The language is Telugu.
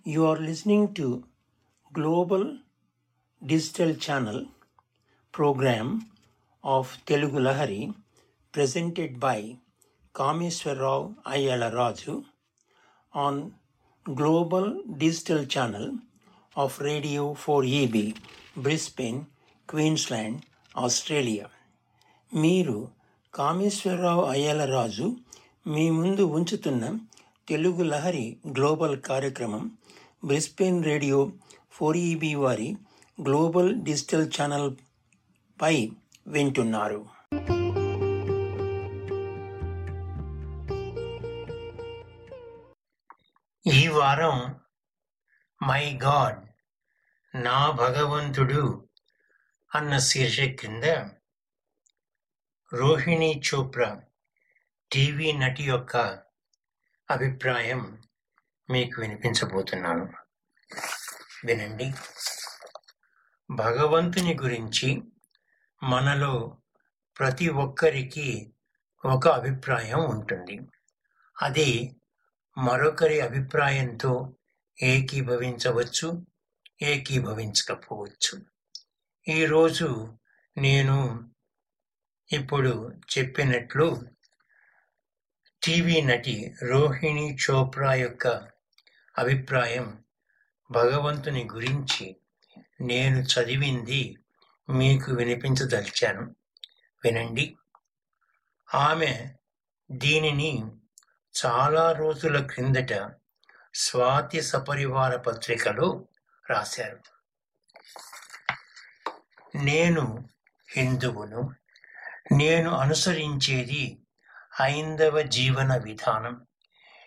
You are listening to Global Digital Channel program of Telugu Lahari presented by Kameswarrao Ayala Raju on Global Digital Channel of Radio 4EB, Brisbane, Queensland, Australia. మీరు కామేశ్వరరావు అయ్యలరాజు మీ ముందు ఉంచుతున్న తెలుగు లహరి గ్లోబల్ కార్యక్రమం బ్రిస్బెన్ రేడియో ఫోర్ ఈబీ వారి గ్లోబల్ డిజిటల్ ఛానల్ పై వింటున్నారు ఈ వారం మై గాడ్ నా భగవంతుడు అన్న శీర్షిక క్రింద రోహిణి చోప్రా టీవీ నటి యొక్క అభిప్రాయం మీకు వినిపించబోతున్నాను వినండి భగవంతుని గురించి మనలో ప్రతి ఒక్కరికి ఒక అభిప్రాయం ఉంటుంది అది మరొకరి అభిప్రాయంతో ఏకీభవించవచ్చు ఏకీభవించకపోవచ్చు ఈరోజు నేను ఇప్పుడు చెప్పినట్లు టీవీ నటి రోహిణి చోప్రా యొక్క అభిప్రాయం భగవంతుని గురించి నేను చదివింది మీకు వినిపించదలిచాను వినండి ఆమె దీనిని చాలా రోజుల క్రిందట స్వాతి సపరివార పత్రికలో రాశారు నేను హిందువును నేను అనుసరించేది హైందవ జీవన విధానం